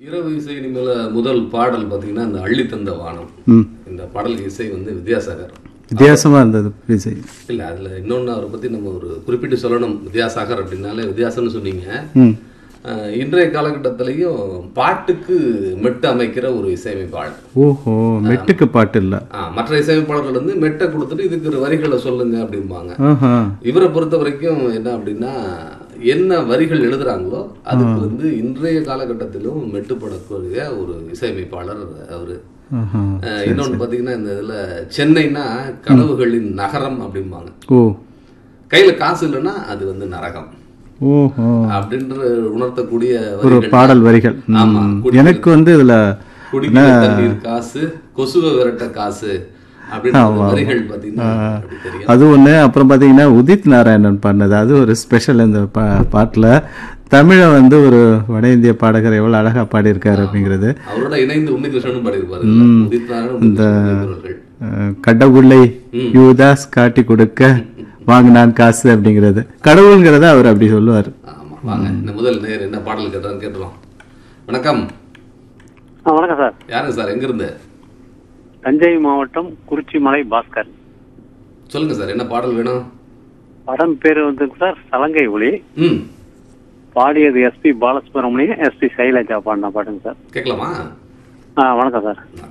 இரவு இசை இனிமேல முதல் பாடல் பார்த்தீங்கன்னா இந்த அள்ளி தந்த வானம் ம் இந்த பாடல் இசை வந்து வித்யாசாகர் வித்தியாசமா இருந்தது விஜய் இல்லை அதில் இன்னொன்று அவரை பற்றி நம்ம ஒரு குறிப்பிட்டு சொல்லணும் வித்யாசாகர் அப்படின்னாலே வித்தியாசம்னு சொன்னீங்க ம் அஹ், இன்றைய காலகட்டத்திலையும் பாட்டுக்கு மெட்டு அமைக்கிற ஒரு இசையமைப்பாளர் ஓஹோ மெட்டுக்கு பாட்டு இல்ல ஆ, மற்ற இசையமைப்பாளர்கள் வந்து மெட்டை கொடுத்துட்டு இதுக்கு ஒரு வரிகளை சொல்லுங்க அப்படிம்பாங்க ஆஹா இவரை பொறுத்த வரைக்கும் என்ன அப்படின்னா என்ன வரிகள் எழுதுறாங்களோ அதுக்கு வந்து இன்றைய காலகட்டத்திலும் மெட்டுப்படக்கூடிய ஒரு இசையமைப்பாளர் அவரு ஆஹா அஹ், இன்னொன்னு பாத்தீங்கன்னா இந்த இதுல சென்னைனா கனவுகளின் நகரம் அப்படிம்பாங்க ஓ கையில காசு இல்லைன்னா அது வந்து நரகம் ஓஹோ அப்படின்ற உணர்த்தக்கூடிய ஒரு வரிகள் பாடல் வரிகள் ம். ஆமா. எனக்கு வந்து இதுல குடிக்கிற தண்ணீர் காசு கொசுவை விரட்ட காசு அப்படின்ற வரிகள் பாத்தீங்கன்னா அப்படி தெரியும் அது ஒண்ணு அப்புறம் பாத்தீங்கன்னா உதித் நாராயணன் பண்ணது அது ஒரு ஸ்பெஷல் இந்த பா பாட்டுல தமிழை வந்து ஒரு வட இந்திய பாடகர் எவ்வளவு அழகா பாடியிருக்காரு அப்படிங்கிறது அவரோட இணைந்து உன்னிகிருஷ்ணனும் பாடியிருப்பாரு உதித் நாராயணன், உன்னிகிருஷ்ணன் அவர்கள். அஹ், கடவுளை யூதாஸ் காட்டி கொடுக்க வாங்கினான் காசு அப்படிங்கிறது கடவுள்ங்கிறத அவர் அப்படி சொல்லுவார் ஆமா வாங்க இந்த முதல் நேர் என்ன பாடல் கேட்டான்னு கேட்டுருவோம் வணக்கம் ஆ வணக்கம் சார் யாருங்க சார் எங்க இருந்து தஞ்சை மாவட்டம் குறிச்சிமலை பாஸ்கர் சொல்லுங்க சார் என்ன பாடல் வேணும் படம் பேர் வந்து சார் சலங்கை ஒளி ம் பாடியது எஸ்பி பாலசுப்ரமணியம் எஸ்பி சைலஜா பாடின பாட்டுங்க சார் கேட்கலாமா ஆ வணக்கம் சார் ஆ.